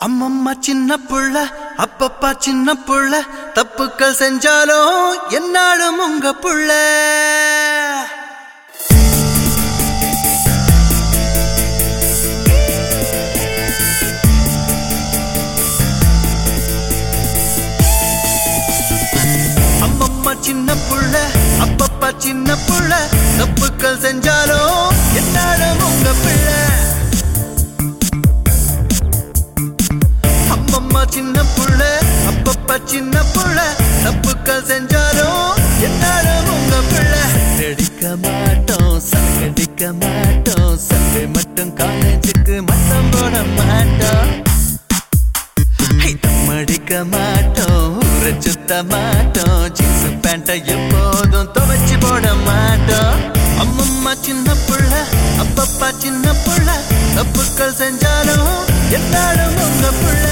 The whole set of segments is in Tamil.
அம்மம்மா சின்ன புள்ள அப்பப்பா சின்ன புள்ள தப்புக்கள் செஞ்சாலும் என்னாலும் உங்க புள்ள அம்மம்மா சின்ன புள்ள அப்பப்பா சின்ன புள்ள தப்புக்கள் செஞ்சாலும் என்னாலும் உங்க பிள்ளை அம்மம்மா சின்ன புள்ள அப்பப்பா சின்ன புள்ள தப்புக்கள் செஞ்சாலும் என்னாலும் உங்க பிள்ளை அடிக்க மாட்டோம் சங்கடிக்க மாட்டோம் சண்டை மட்டும் காலேஜுக்கு மட்டும் போட மாட்டோம் ஹே, தம் அடிக்க மாட்டோம் ஊரை சுத்த மாட்டோம் ஜீன்ஸ் பேண்ட எப்போதும் துவைச்சு போட மாட்டோம் அம்மம்மா சின்ன புள்ள அப்பப்பா சின்ன புள்ள தப்புக்கள் செஞ்சாலும் என்னாலும் உங்க புள்ள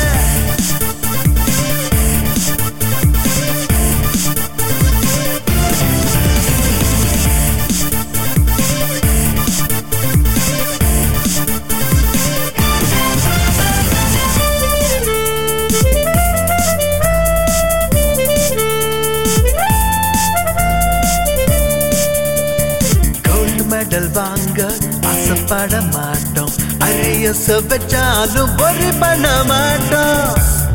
கோல்டு மெடல் வாங்க ஆசைப்பட மாட்டோம் அரியச வச்சாலும் ஒரு பண்ண மாட்டோம்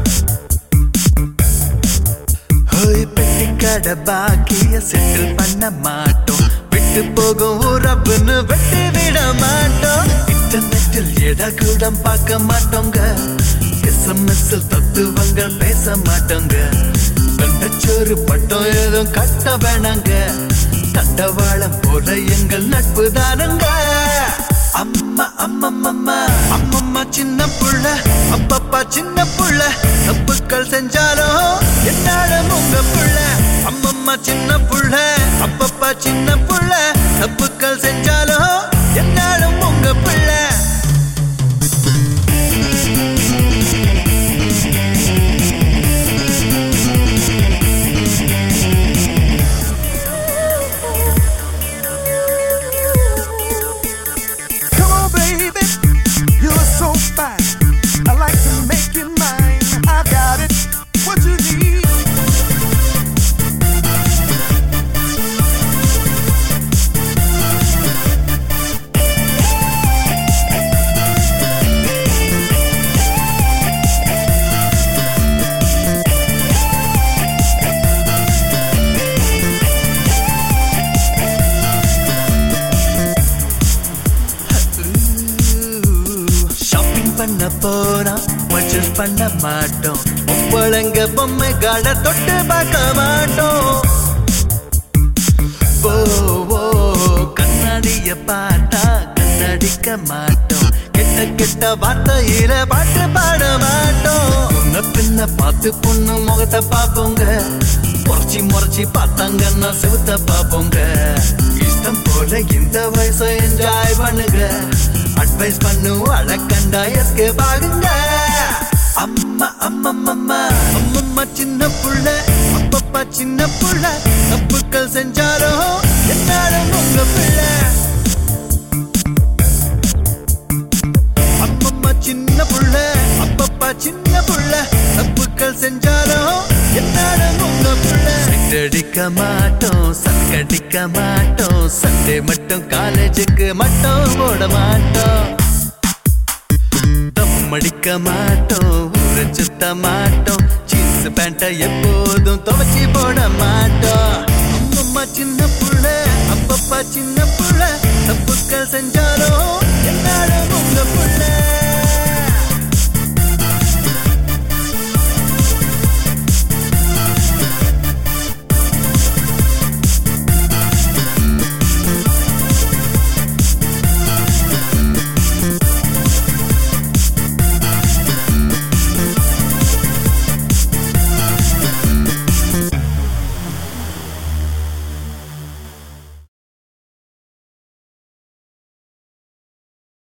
ஹோய் பெட்டி கடை பாக்கிய செட்டில் பண்ண மாட்டோம் விட்டு போகும் உறப்புன்னு வெட்டி விட மாட்டோம் இன்டர்நெட்டில் எடா கூட பார்க்க மாட்டோங்க எஸ்எம்எஸ் தத்துவங்கள் பேச மாட்டோங்க கண்டச்சோறு பட்டம் ஏதும் கட்ட வேணாங்க தண்டவாளம் போல எங்கள் நட்பு தானுங்க அம்மா அம்மம்மம்மா அம்மம்மா சின்ன புள்ள அப்பப்பா சின்ன புள்ள தப்புக்கள் செஞ்சாலும் என்னாலும் உங்க புள்ள அம்மம்மா சின்ன புள்ள அப்பப்பா சின்ன புள்ள தப்புக்கள் செஞ்சாலும் என்னாலும் உங்க பிள்ளை Come on, baby, you're so fine. I like to make you mine. I got it, what you need. Shopping பண்ண போறோம் பர்ச்சேஸ் பண்ண மாட்டோம் ஒப்பளங்க பொம்மை கால தொட்டு பார்க்க மாட்டோம் ஓ ஓ கண்ணாடிய பார்த்தா கண்ணடிக்க மாட்டோம் கெட்ட கெட்ட வார்த்தையில பாட்டு பாட மாட்டோம் முன்ன பின்ன பார்த்து பொண்ணு முகத்தை பார்ப்போங்க முறைச்சி முறைச்சி பார்த்தாங்கன்னா செவுத்த பார்ப்போங்க இஷ்டம் போல இந்த வயசை என்ஜாய் பண்ணுங்க அட்வைஸ் பண்ணும் அழக்கண்டா எஸ்கே பாருங்க அம்மா அம்மம்மம்மா அம்மம்மா சின்ன புள்ள அப்பப்பா சின்ன புள்ள தப்புக்கள் செஞ்சாலும் என்னாலும் உங்க பிள்ளை அம்மம்மா சின்ன புள்ள அப்பப்பா சின்ன புள்ள தப்புக்கள் செஞ்சாலும் என்னாலும் உங்க புள்ள அடிக்க மாட்டோம் சங்கடிக்க மாட்டோம் சண்டே மட்டும் காலேஜுக்கு மட்டும் போட மாட்டோம் தம் அடிக்க மாட்டோம் ஊரை சுத்த மாட்டோம் ஜீன்ஸ் பேண்ட எப்போதும் துவைச்சி போட மாட்டோம் அம்மம்மா சின்ன புள்ள அப்பப்பா சின்ன புள்ள தப்புக்கள் செஞ்சாலும்